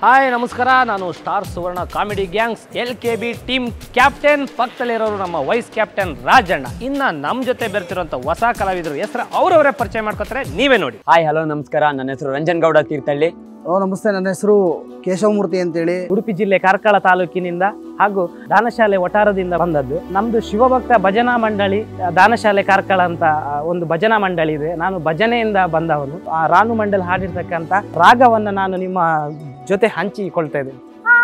hi ನಮಸ್ಕಾರ ನಾನು star Suvarna comedy gangs L K B team captain ಪಕ್ಕದಲ್ಲಿರೋರು ನಮ್ಮ ವೈಸ್ ಕ್ಯಾಪ್ಟನ್ ರಾಜಣ್ಣ ಇನ್ನ ನಮ್ಮ ಜೊತೆ ಬೆರ್ತಿರೋಂಥ ಹೊಸ ಕಲಾವಿದರು ಹೆಸರು ಅವರವರೇ ಪರಿಚಯ ಮಾಡ್ಕೊತಾರೆ ನೀವೇ ನೋಡಿ ಹಾಯ್ ಹಲೋ ನಮಸ್ಕಾರ ನನ್ನ ಹೆಸರು ರಂಜನ್ ಗೌಡ ತೀರ್ಥಹಳ್ಳಿ ಹಲೋ ನಮಸ್ತೆ ನನ್ನ ಹೆಸರು ಕೇಶವಮೂರ್ತಿ ಅಂತೇಳಿ ಉಡುಪಿ ಜಿಲ್ಲೆ ಕಾರ್ಕಳ ತಾಲೂಕಿನಿಂದ ಹಾಗೂ ದಾನಶಾಲೆ ವಟಾರದಿಂದ ಬಂದದ್ದು ನಮ್ದು ಶಿವಭಕ್ತ ಭಜನಾ ಮಂಡಳಿ ಆ, ದಾನಶಾಲೆ ಕಾರ್ಕಳ ಅಂತ ಆ, ಒಂದು ಭಜನಾ ಮಂಡಳಿ ಇದೆ ನಾನು ಭಜನೆಯಿಂದ ಬಂದವನು ಆ ರಾನು ಮಂಡಲ್ ಹಾಡಿರ್ತಕ್ಕಂಥ ರಾಗವನ್ನು ನಾನು ನಿಮ್ಮ ಜೊತೆ ಹಂಚಿಕೊಳ್ತಾ ಇದ್ದೇನೆ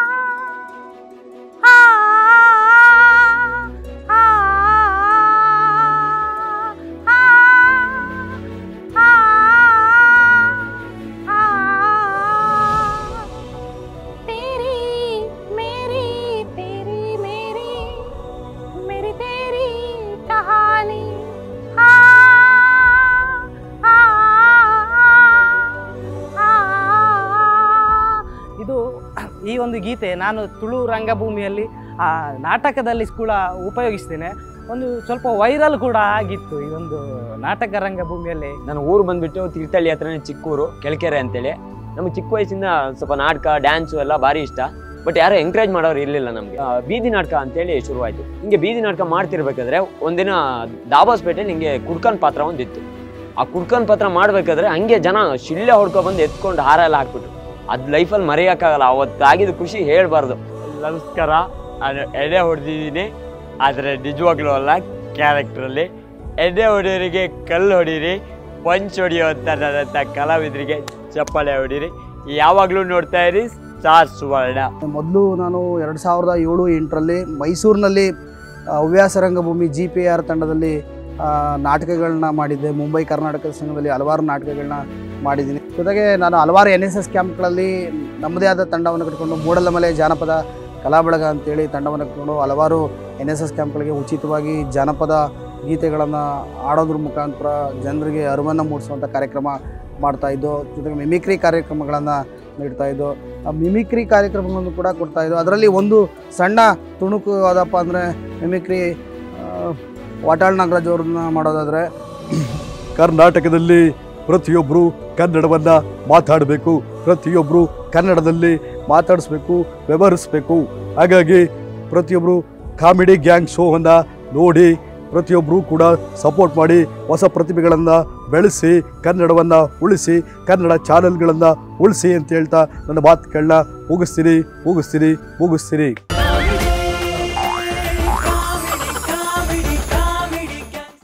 तेरी मेरी तेरी मेरी मेरी तेरी कहानी हाँ, हाँ, हाँ, ಇದು ಈ ಒಂದು ಗೀತೆ ನಾನು ತುಳು ರಂಗಭೂಮಿಯಲ್ಲಿ ಆ ನಾಟಕದಲ್ಲಿ ಕೂಡ ಉಪಯೋಗಿಸ್ತೇನೆ ಒಂದು ಸ್ವಲ್ಪ ವೈರಲ್ ಕೂಡ ಆಗಿತ್ತು ಈ ಒಂದು ನಾಟಕ ರಂಗಭೂಮಿಯಲ್ಲಿ ನನ್ನ ಊರು ಬಂದ್ಬಿಟ್ಟು ತೀರ್ಥಹಳ್ಳಿ ಹತ್ರನೇ ಚಿಕ್ಕೂರು ಕೆಳಕೆರೆ ಅಂತೇಳಿ ನಮ್ಗೆ ಚಿಕ್ಕ ವಯಸ್ಸಿಂದ ಸ್ವಲ್ಪ ನಾಟಕ ಡ್ಯಾನ್ಸು ಎಲ್ಲ ಭಾರಿ ಇಷ್ಟ ಬಟ್ ಯಾರು ಎಂಕರೇಜ್ ಮಾಡೋರು ಇರಲಿಲ್ಲ ನಮಗೆ ಬೀದಿ ನಾಟಕ ಅಂತೇಳಿ ಶುರುವಾಯಿತು ಹಿಂಗೆ ಬೀದಿ ನಾಟಕ ಮಾಡ್ತಿರ್ಬೇಕಾದ್ರೆ ಒಂದಿನ ದಾಬಾಸ್ಪೇಟೆಲಿ ಹಿಂಗೆ ಕುಡ್ಕನ್ ಪಾತ್ರ ಒಂದಿತ್ತು ಆ ಕುಡ್ಕನ್ ಪಾತ್ರ ಮಾಡ್ಬೇಕಾದ್ರೆ ಹಂಗೆ ಜನ ಶಿಳ್ಳೆ ಹೊಡ್ಕೊ ಬಂದು ಎತ್ಕೊಂಡು ಹಾರ ಎಲ್ಲ ಹಾಕ್ಬಿಟ್ರು ಅದು ಲೈಫಲ್ಲಿ ಮರೆಯೋಕ್ಕಾಗಲ್ಲ ಅವತ್ತಾಗಿದ್ದು ಖುಷಿ ಹೇಳ್ಬಾರ್ದು ನಮಸ್ಕಾರ ನಾನು ಎಡೆ ಹೊಡೆದಿದ್ದೀನಿ ಆದರೆ ನಿಜವಾಗ್ಲೂ ಅಲ್ಲ ಕ್ಯಾರೆಕ್ಟ್ರಲ್ಲಿ ಎದೆ ಹೊಡೆಯೋರಿಗೆ ಕಲ್ಲು ಹೊಡೀರಿ ಪಂಚ್ ಹೊಡಿಯೋ ಅಂತ ನನ್ನಂಥ ಕಲಾವಿದರಿಗೆ ಚಪ್ಪಾಳೆ ಹೊಡೀರಿ ಯಾವಾಗಲೂ ನೋಡ್ತಾ ಇರಿ ಸ್ಟಾರ್ ಸುವರ್ಣ ಮೊದಲು ನಾನು ಎರಡು ಸಾವಿರದ ಏಳು ಎಂಟರಲ್ಲಿ ಮೈಸೂರಿನಲ್ಲಿ ಆ, ಹವ್ಯಾಸ ರಂಗಭೂಮಿ ಜಿ ಪಿ ಆರ್ ತಂಡದಲ್ಲಿ ಆ, ನಾಟಕಗಳನ್ನ ಮಾಡಿದ್ದೆ ಮುಂಬೈ ಕರ್ನಾಟಕ ಸಂಘದಲ್ಲಿ ಹಲವಾರು ನಾಟಕಗಳನ್ನ ಮಾಡಿದ್ದೀನಿ ಜೊತೆಗೆ ನಾನು ಹಲವಾರು ಎನ್ ಎಸ್ ಎಸ್ ಕ್ಯಾಂಪ್ಗಳಲ್ಲಿ ನಮ್ಮದೇ ಆದ ತಂಡವನ್ನು ಕಟ್ಕೊಂಡು ಮೂಡಲಮಲೆ ಜಾನಪದ ಕಲಾಬಳಗ ಅಂತೇಳಿ ತಂಡವನ್ನು ಕಟ್ಕೊಂಡು ಹಲವಾರು ಎನ್ ಎಸ್ ಎಸ್ ಕ್ಯಾಂಪ್ಗಳಿಗೆ ಉಚಿತವಾಗಿ ಜಾನಪದ ಗೀತೆಗಳನ್ನು ಹಾಡೋದ್ರ ಮುಖಾಂತರ ಜನರಿಗೆ ಅರಿವನ್ನು ಮೂಡಿಸುವಂಥ ಕಾರ್ಯಕ್ರಮ ಮಾಡ್ತಾ ಇದ್ದು ಜೊತೆಗೆ ಮಿಮಿಕ್ರಿ ಕಾರ್ಯಕ್ರಮಗಳನ್ನು ನೀಡ್ತಾ ಇದ್ದು ಆ ಮಿಮಿಕ್ರಿ ಕಾರ್ಯಕ್ರಮಗಳನ್ನು ಕೂಡ ಕೊಡ್ತಾ ಇದ್ದು ಅದರಲ್ಲಿ ಒಂದು ಸಣ್ಣ ತುಣುಕು ಯಾವುದಪ್ಪ ಅಂದರೆ ಮಿಮಿಕ್ರಿ ಆ, ವಾಟಾಳ್ ನಾಗರಾಜ್ ಅವ್ರನ್ನ ಮಾಡೋದಾದರೆ ಕರ್ನಾಟಕದಲ್ಲಿ ಪ್ರತಿಯೊಬ್ಬರು ಕನ್ನಡವನ್ನು ಮಾತಾಡಬೇಕು ಪ್ರತಿಯೊಬ್ಬರು ಕನ್ನಡದಲ್ಲಿ ಮಾತಾಡಿಸ್ಬೇಕು ವ್ಯವಹರಿಸ್ಬೇಕು ಹಾಗಾಗಿ ಪ್ರತಿಯೊಬ್ಬರು ಕಾಮಿಡಿ ಗ್ಯಾಂಗ್ ಶೋವನ್ನು ನೋಡಿ ಪ್ರತಿಯೊಬ್ಬರು ಕೂಡ ಸಪೋರ್ಟ್ ಮಾಡಿ ಹೊಸ ಪ್ರತಿಭೆಗಳನ್ನು ಬೆಳೆಸಿ ಕನ್ನಡವನ್ನು ಉಳಿಸಿ ಕನ್ನಡ ಚಾನೆಲ್ಗಳನ್ನು ಉಳಿಸಿ ಅಂತ ಹೇಳ್ತಾ ನನ್ನ ಮಾತುಗಳನ್ನ ಮುಗಿಸ್ತೀನಿ ಮುಗಿಸ್ತೀನಿ ಮುಗಿಸ್ತೀನಿ